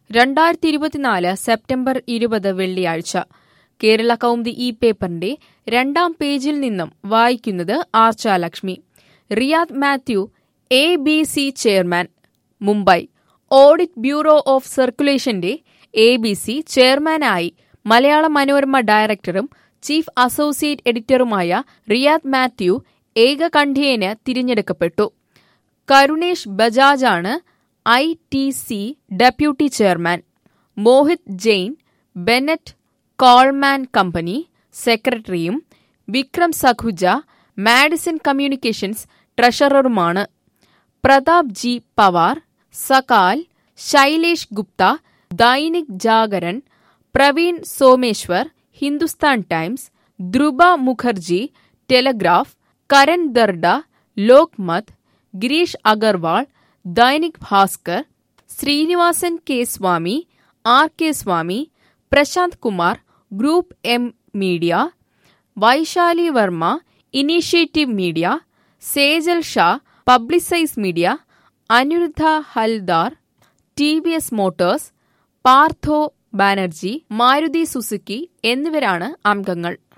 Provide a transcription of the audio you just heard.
രണ്ടായിരത്തി ഇരുപത്തിനാല് സെപ്റ്റംബർ ഇരുപത് വെള്ളിയാഴ്ച കേരള കൗമുദി ഈ പേപ്പറിന്റെ രണ്ടാം പേജിൽ നിന്നും വായിക്കുന്നത് Archalakshmi Riyad Mathew A B C chairman Mumbai audit bureau of സർക്കുലേഷന്റെ എ ബി സി ചെയർമാനായി മലയാള മനോരമ ഡയറക്ടറും ചീഫ് അസോസിയേറ്റ് എഡിറ്ററുമായ റിയാദ് മാത്യു ഏകകണ്ഠ്യേന തിരഞ്ഞെടുക്കപ്പെട്ടു കരുണേഷ് ബജാജാണ് I T C deputy chairman Mohit Jain Bennett Coleman company സെക്രട്ടറിയും വിക്രം സഖുജ മാഡിസൺ കമ്മ്യൂണിക്കേഷൻസ് ട്രഷററുമാണ് Pratap G Pawar Sakal Shailesh Gupta Dainik Jagran Praveen Someshwar Hindustan Times Dhruba Mukherjee Telegraph Karan Darda Lokmat Girish Agarwal Dainik Bhaskar Sreenivasan K Swamy R K Swamy Prashant Kumar group M media Vaishali Verma initiative media Sejal Shah Publicis media Aniruddha Haldar T V S motors Partho Banerjee Maruti Suzuki എന്നിവരാണ് അംഗങ്ങൾ